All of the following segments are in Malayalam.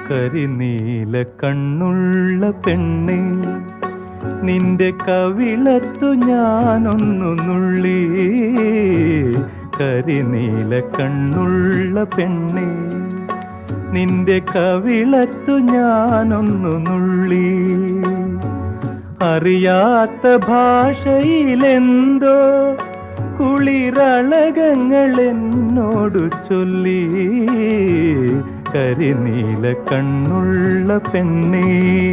കരിനീല കണ്ണുള്ള പെണ്ണെ നിന്റെ കവിളത്തു ഞാനൊന്നു നുള്ളി കരിനീല കണ്ണുള്ള പെണ്ണെ നിന്റെ കവിളത്തു ഞാനൊന്നു നുള്ളി അറിയാത്ത ഭാഷയിലെന്തോ കുളിരളകങ്ങൾ എന്നോടു ചൊല്ലി കരിനീല കണ്ണുള്ള പെണ്ണേ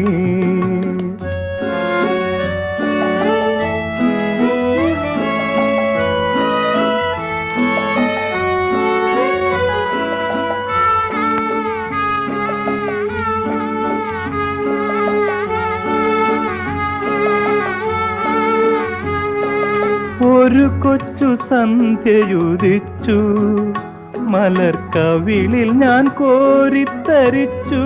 ഒരു കൊച്ചു സന്ധ്യയുദിച്ചു മലർക്കവിളിൽ ഞാൻ കോരിത്തരിച്ചു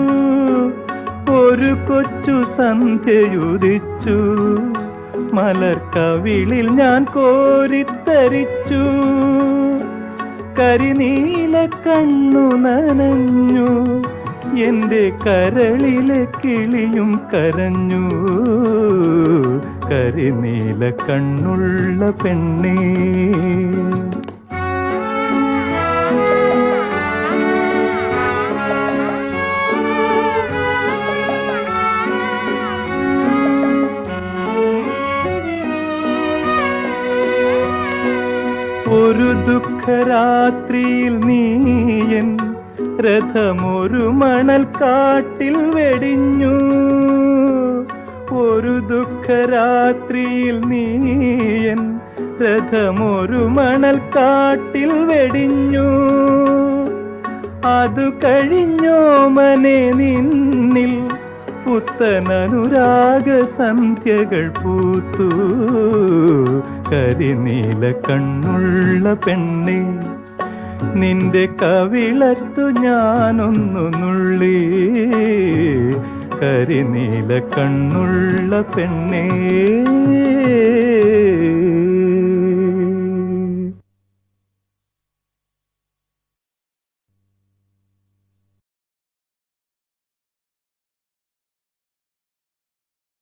ഒരു കൊച്ചു സന്ധ്യയുദിച്ചു മലർക്കവിളിൽ ഞാൻ കോരിത്തരിച്ചു കരിനീല കണ്ണു നനഞ്ഞു എന്റെ കരളിലെ കിളിയും കരഞ്ഞു കരിനീല കണ്ണുള്ള പെണ്ണേ ഒരു ദുഃഖരാത്രിയിൽ നീയൻ രഥമൊരു മണൽ കാട്ടിൽ വെടിഞ്ഞു ഒരു ദുഃഖരാത്രിയിൽ നീയൻ രഥമൊരു മണൽ കാട്ടിൽ വെടിഞ്ഞു അതു കഴിഞ്ഞോ മനെ നിന്നിൽ പുത്തനനുരാഗ സന്ധ്യകൾ പൂത്തു കരിനീല കണ്ണുള്ള പെണ്ണെ നിന്റെ കവിളത്തു ഞാനൊന്നു നുള്ളി കരിനീല കണ്ണുള്ള പെണ്ണേ